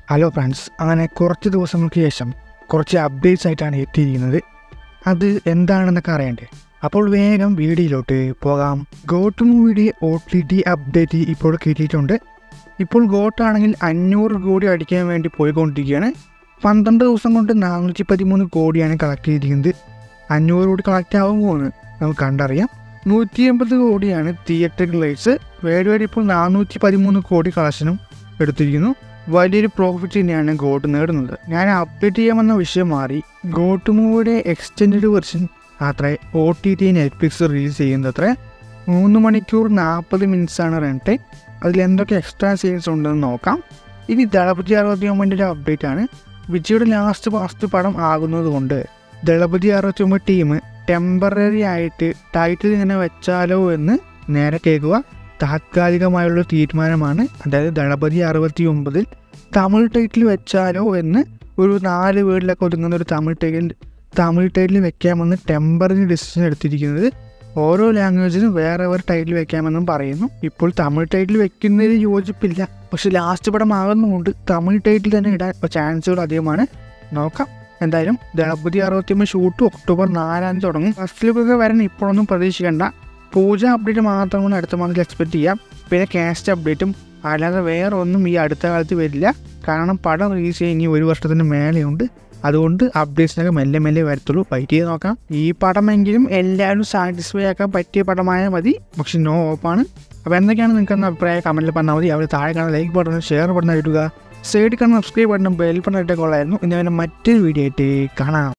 hello friends അങ്ങനെ കുറച്ച് ദിവസങ്ങൾക്ക് ശേഷം കുറച്ച് അപ്ഡേറ്റ്സ് ആയിട്ടാണ് എത്തിയിരിക്കുന്നത് അത് എന്താണെന്നൊക്കെ അറിയണ്ടേ അപ്പോൾ വേഗം വീഡിയോയിലോട്ട് പോകാം ഗോട്ട് മൂവിയുടെ ഒ ടി ടി അപ്ഡേറ്റ് ഇപ്പോൾ കിട്ടിയിട്ടുണ്ട് ഇപ്പോൾ ഗോട്ടാണെങ്കിൽ അഞ്ഞൂറ് കോടി അടിക്കാൻ വേണ്ടി പോയിക്കൊണ്ടിരിക്കുകയാണ് പന്ത്രണ്ട് ദിവസം കൊണ്ട് നാനൂറ്റി പതിമൂന്ന് കോടിയാണ് കളക്ട് ചെയ്തിരിക്കുന്നത് അഞ്ഞൂറ് കോടി കളക്ട് ആകുമോ എന്ന് നമുക്ക് കണ്ടറിയാം നൂറ്റി എൺപത് കോടിയാണ് തിയേറ്റർ റൈറ്റ്സ് വേടി വേടി ഇപ്പോൾ നാനൂറ്റി പതിമൂന്ന് കോടി കളക്ഷനും എടുത്തിരിക്കുന്നു വലിയൊരു പ്രോഫിറ്റ് തന്നെയാണ് ഗോട്ട് നേടുന്നത് ഞാൻ അപ്ഡേറ്റ് ചെയ്യാമെന്ന വിഷയം മാറി ഗോട്ട് മൂവിയുടെ എക്സ്റ്റെൻഡ് വെർഷൻ അത്ര O T T Netflix release ചെയ്യുന്നത് അത്ര മൂന്ന് മണിക്കൂർ നാൽപ്പത് മിനിറ്റ്സ് ആണ് റൺ ടൈം അതിൽ എന്തൊക്കെ എക്സ്ട്രാ സീൻസ് ഉണ്ടെന്ന് നോക്കാം ഇനി ദളപതി അറുപത്തി ഒമ്പതിൻ്റെ ഒരു അപ്ഡേറ്റ് ആണ് വിജയുടെ ലാസ്റ്റ് ഫാസ്റ്റ് പടം ആകുന്നത് കൊണ്ട് ദളപതി അറുപത്തി ഒമ്പത് ടീം ടെമ്പററി ആയിട്ട് ടൈറ്റിൽ ഇങ്ങനെ വെച്ചാലോ എന്ന് നേരെ കേൾക്കുക താത്കാലികമായുള്ള തീരുമാനമാണ് അതായത് ദളപതി അറുപത്തി ഒമ്പതിൽ തമിഴ് ടൈറ്റിൽ വെച്ചാലോ എന്ന് ഒരു നാല് വേർഡിലൊക്കെ ഒതുങ്ങുന്ന ഒരു തമിഴ് ടൈറ്റിൽ തമിഴ് ടൈറ്റിൽ വെക്കാമെന്ന് ടെമ്പററി ഡിസിഷൻ എടുത്തിരിക്കുന്നത് ഓരോ ലാംഗ്വേജിനും വേറെ വേറെ ടൈറ്റിൽ വെക്കാമെന്നും പറയുന്നു ഇപ്പോൾ തമിഴ് ടൈറ്റിൽ വെക്കുന്നതിൽ യോജിപ്പില്ല പക്ഷെ ലാസ്റ്റ് പടം ആകുന്നതുകൊണ്ട് തമിഴ് ടൈറ്റിൽ തന്നെ ഇടാൻ ചാൻസുകൾ അധികമാണ് നോക്കാം എന്തായാലും ദളപതി അറുപത്തിയൊമ്പത് ഷൂട്ട് ഒക്ടോബർ നാലാം തീയതി തുടങ്ങും ഫസ്റ്റ് ലുക്കൊക്കെ വരാൻ ഇപ്പോഴൊന്നും പ്രതീക്ഷിക്കേണ്ട പൂജ അപ്ഡേറ്റ് മാത്രമാണ് അടുത്ത മാസത്തിൽ എക്സ്പെക്ട് ചെയ്യാം പിന്നെ കാസ്റ്റ് അപ്ഡേറ്റും അല്ലാതെ വേറെ ഒന്നും ഈ അടുത്ത കാലത്ത് വരില്ല കാരണം പടം റിലീസ് ചെയ്യാൻ ഇനി ഒരു വർഷത്തിന് മേലെയുണ്ട് അതുകൊണ്ട് അപ്ഡേറ്റ്സിനൊക്കെ മെല്ലെ മെല്ലെ വരത്തുള്ളൂ ഫൈറ്റ് ചെയ്ത് നോക്കാം ഈ പടമെങ്കിലും എല്ലാവരും സാറ്റിസ്ഫൈ ആക്കാൻ പറ്റിയ പടമായാൽ മതി പക്ഷെ നോ ഓപ്പാണ് അപ്പോൾ എന്തൊക്കെയാണ് നിങ്ങൾക്ക് അഭിപ്രായം കമൻറ്റിൽ പറഞ്ഞാൽ മതി അവർ താഴെ കാണാൻ ലൈക്ക് ബട്ടൺ ഷെയർ ബട്ടൺ ഇടുക സൈഡിൽ കാണുന്ന സബ്സ്ക്രൈബ് ബട്ടൺ ബെൽ ബട്ടൺ ഇട്ടേ കൊള്ളായിരുന്നു ഇനി മറ്റൊരു വീഡിയോ ആയിട്ട് കാണാം